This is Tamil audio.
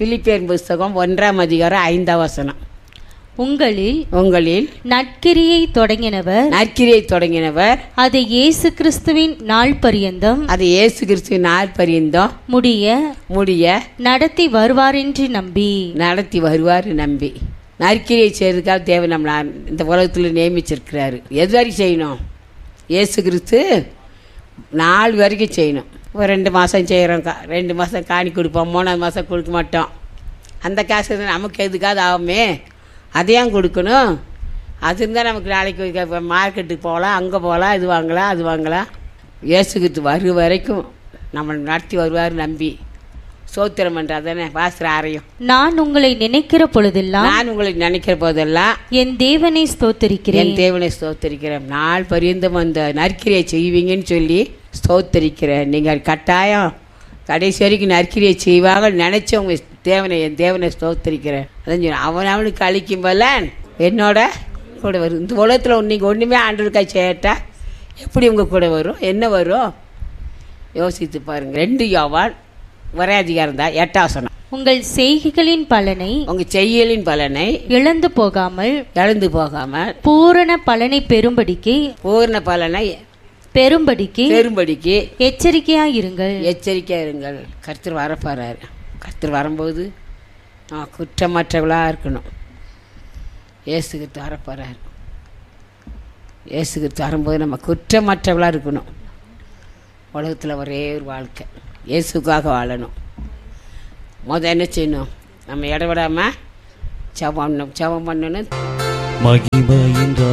பிலிப்பியர் புஸ்தகம் ஒன்றாம் அதிகாரம் ஐந்தாம் வசனம் உங்களில் உங்களில் நற்கிரியை தொடங்கினவர் நற்கிரியை தொடங்கினவர் அதை இயேசு கிறிஸ்துவின் நாள் பரியந்தம் அது இயேசு கிறிஸ்துவின் நாற்பரியந்தம் முடிய முடிய நடத்தி வருவாரென்று நம்பி நடத்தி வருவார் நம்பி நற்கிரியை செய்யறதுக்காக தேவன் நம்மளை இந்த உலகத்தில் நியமிச்சிருக்கிறாரு எது வரைக்கும் செய்யணும் இயேசு கிறிஸ்து நாலு வரைக்கும் செய்யணும் ஒரு ரெண்டு மாதம் செய்கிறோம் கா ரெண்டு மாதம் காணி கொடுப்போம் மூணாவது மாதம் கொடுக்க மாட்டோம் அந்த காசு நமக்கு எதுக்காவது ஆகுமே அதையும் கொடுக்கணும் அது இருந்தால் நமக்கு நாளைக்கு மார்க்கெட்டுக்கு போகலாம் அங்கே போகலாம் இது வாங்கலாம் அது வாங்கலாம் இயேசு கிறிஸ்து வரும் வரைக்கும் நம்மளை நடத்தி வருவார் நம்பி சோத்திரம் பண்ணுறது தானே வாசுற ஆரையும் நான் உங்களை நினைக்கிற பொழுதெல்லாம் நான் உங்களை நினைக்கிற போதெல்லாம் என் தேவனை ஸ்தோத்தரிக்கிறேன் என் தேவனை ஸ்தோத்தரிக்கிறேன் நாள் பரியந்தம் அந்த நற்கிரியை செய்வீங்கன்னு சொல்லி ஸ்தோத்தரிக்கிறேன் நீங்கள் கட்டாயம் கடைசி வரைக்கும் நற்கிரியை செய்வாங்க நினைச்சவங்க தேவனை என் தேவனை ஸ்தோத்தரிக்கிறேன் அதான் சொன்னேன். அவன் அவனுக்கு அழிக்கும் போல என்னோட கூட வரும் இந்த உலகத்தில் நீங்கள் ஒன்றுமே ஆண்டவருக்காய் செய்யட்டா எப்படி உங்கள் கூட வரும் என்ன வரும் யோசித்து பாருங்கள் ரெண்டு யோவான் ஒரே அதிகாரம் தான் எட்டாசனம் உங்கள் செய்கைகளின் பலனை உங்கள் செய்யலின் பலனை இழந்து போகாமல் இழந்து போகாமல் பூரண பலனை பெறும்படிக்கு பூர்ண பலனை பெறும்படிக்கு பெரும்படிக்கு எச்சரிக்கையாயிருங்கள் எச்சரிக்கையாக இருங்கள் கர்த்தர் வரப்போறாரு கர்த்தர் வரும்போது நம்ம குற்றமற்றவளாக இருக்கணும் இயேசுகிட்டு வரப்போறாரு இயேசுகிட்டு வரும்போது நம்ம குற்றமற்றவளாக இருக்கணும் உலகத்தில் ஒரே ஒரு வாழ்க்கை இயேசுக்காக வாழணும் முத என்ன செய்யணும் நம்ம இடவிடாமல் ஜபம் பண்ணணும் ஜபம் பண்ணணும் மகிமையின்